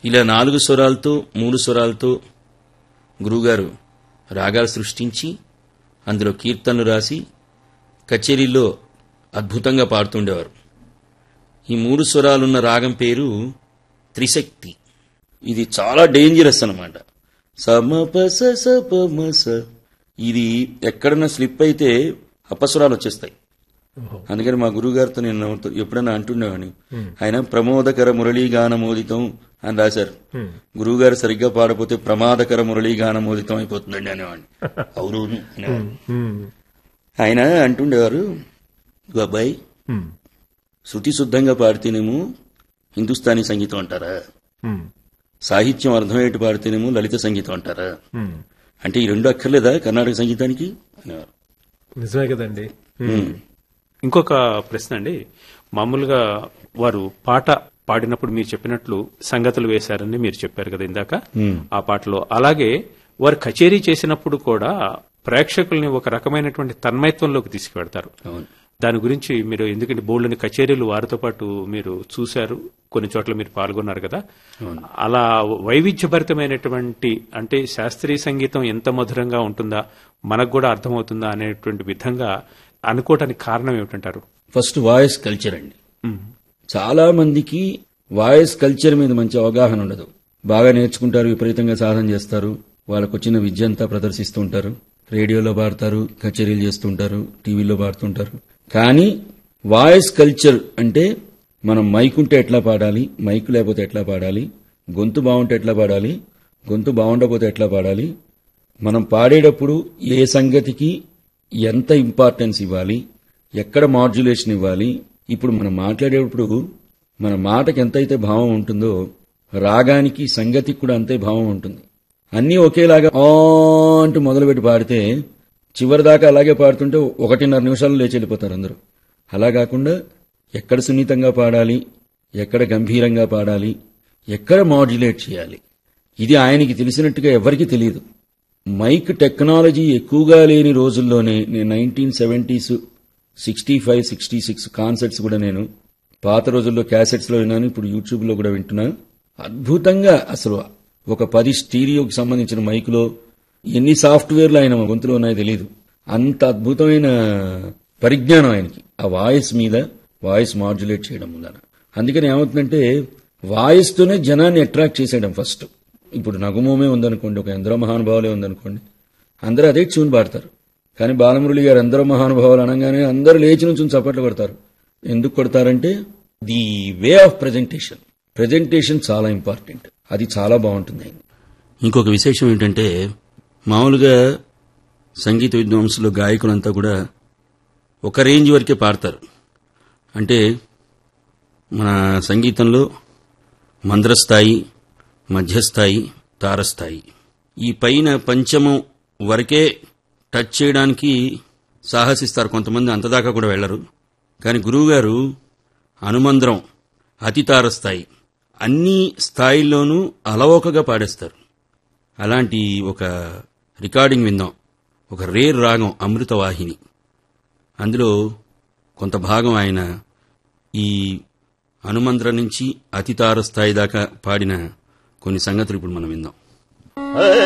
ఇలా నాలుగు స్వరాలతో మూడు స్వరాలతో గురువుగారు రాగాలు సృష్టించి అందులో కీర్తనలు రాసి కచేరీల్లో అద్భుతంగా పాడుతుండేవారు ఈ మూడు స్వరాలున్న రాగం పేరు త్రిశక్తి ఇది చాలా డేంజరస్ అన్నమాట సమపస సపమస ఇది ఎక్కడన్నా స్లిప్ అయితే అపస్వరాలు వచ్చేస్తాయి అందుకని మా గురువు గారితో నేను నవ్వుతూ- ఎప్పుడైనా అంటుండేవాడిని ఆయన ప్రమోదకర మురళీ గానమోదితం అని రాశారు గురువు గారు సరిగ్గా పాడపోతే ప్రమాదకర మురళీ గానమోదితం అయిపోతుందండి అనేవాడిని అవును అనేవాడిని. ఆయన అంటుండేవారు "ఇదిగో అబ్బాయి శృతి శుద్ధంగా పాడితేనేమో హిందుస్థానీ సంగీతం అంటారా సాహిత్యం అర్థమయ్యేట్టు పాడితేనేమో లలిత సంగీతం అంటారా అంటే ఈ రెండు అక్కర్లేదా కర్ణాటక సంగీతానికి అనేవారు నిజమే కదండి ఉమ్. ఇంకొక ప్రశ్న అండి మామూలుగా వారు పాట పాడినప్పుడు మీరు చెప్పినట్లు సంగతులు వేశారని మీరు చెప్పారు కదా ఇందాక ఆ పాటలో అలాగే వారు కచేరీ చేసినప్పుడు కూడా ప్రేక్షకుల్ని ఒక రకమైనటువంటి తన్మయత్వంలోకి తీసుకువెడతారు అవును దాని గురించి మీరు ఎందుకంటే బోల్డ్ని కచేరీలు వారితో పాటు మీరు చూశారు కొన్ని చోట్ల మీరు పాల్గొన్నారు కదా అలా వైవిధ్యభరితమైనటువంటి అంటే శాస్త్రీయ సంగీతం ఎంత మధురంగా ఉంటుందా మనకు కూడా అర్థమవుతుందా అనేటువంటి విధంగా అనుకోవటానికి కారణం ఏమిటంటారు ఫస్ట్ వాయిస్ కల్చర్ అండి చాలా మందికి వాయిస్ కల్చర్ మీద మంచి అవగాహన ఉండదు బాగా నేర్చుకుంటారు విపరీతంగా సాధన చేస్తారు వాళ్ళకు వచ్చిన విద్య అంతా ప్రదర్శిస్తూ ఉంటారు రేడియోలో పాడతారు కచేరీలు చేస్తుంటారు టీవీలో పాడుతుంటారు కానీ వాయిస్ కల్చర్ అంటే మనం మైక్ ఉంటే ఎట్లా పాడాలి మైక్ లేకపోతే ఎట్లా పాడాలి గొంతు బాగుంటే ఎట్లా పాడాలి గొంతు బాగుండకపోతే ఎట్లా పాడాలి మనం పాడేటప్పుడు ఏ సంగతికి ఎంత ఇంపార్టెన్స్ ఇవ్వాలి ఎక్కడ మాడ్యులేషన్ ఇవ్వాలి ఇప్పుడు మనం మాట్లాడేటప్పుడు మన మాటకి ఎంతైతే భావం ఉంటుందో రాగానికి సంగతికి కూడా అంతే భావం ఉంటుంది అన్నీ ఒకేలాగా ఆ అంటూ మొదలుపెట్టి పాడితే చివరిదాకా అలాగే పాడుతుంటే ఒకటిన్నర నిమిషాలు లేచి వెళ్ళిపోతారు అందరూ అలా కాకుండా ఎక్కడ సున్నితంగా పాడాలి ఎక్కడ గంభీరంగా పాడాలి ఎక్కడ మాడ్యులేట్ చేయాలి ఇది ఆయనకి తెలిసినట్టుగా ఎవరికీ తెలియదు మైక్ టెక్నాలజీ ఎక్కువగా లేని రోజుల్లోనే నేను nineteen seventies sixty five sixty six concerts కూడా నేను పాత రోజుల్లో క్యాసెట్స్ లో విన్నాను ఇప్పుడు యూట్యూబ్ లో కూడా వింటున్నా అద్భుతంగా అసలు ఒక పది స్టీరియోకి సంబంధించిన మైకులో ఎన్ని సాఫ్ట్వేర్లు ఆయన గొంతులో ఉన్నాయో తెలియదు అంత అద్భుతమైన పరిజ్ఞానం ఆయనకి ఆ వాయిస్ మీద వాయిస్ మాడ్యులేట్ చేయడం ముందర అందుకని ఏమవుతుందంటే వాయిస్ తోనే జనాన్ని అట్రాక్ట్ చేసేయడం ఫస్ట్ ఇప్పుడు నగుమోమే ఉందనుకోండి ఒక ఎందరో మహానుభావులే ఉందనుకోండి అందరూ అదే ట్యూన్ పాడతారు కానీ బాలమురళి గారు ఎందరో మహానుభావులు అనగానే అందరూ లేచి నుంచి చప్పట్లు కొడతారు ఎందుకు కొడతారంటే the way of presentation presentation చాలా ఇంపార్టెంట్ అది చాలా బాగుంటుంది ఆయన ఇంకొక విశేషం ఏంటంటే మామూలుగా సంగీత విద్వాంసులు గాయకులంతా కూడా ఒక రేంజ్ వరకే పాడతారు అంటే మన సంగీతంలో మంద్రస్థాయి మధ్యస్థాయి తారస్థాయి ఈ పైన పంచమం వరకే టచ్ చేయడానికి సాహసిస్తారు కొంతమంది అంతదాకా కూడా వెళ్లరు కానీ గురువుగారు అనుమంద్రం అతి తారస్థాయి అన్ని స్థాయిల్లోనూ అలవోకగా పాడేస్తారు అలాంటి ఒక రికార్డింగ్ విందాం ఒక రేర్ రాగం అమృతవాహిని అందులో కొంత భాగం ఆయన ఈ అనుమంద్ర నుంచి అతితార స్థాయి దాకా పాడిన కొన్ని సంగతులు ఇప్పుడు మనం విందాం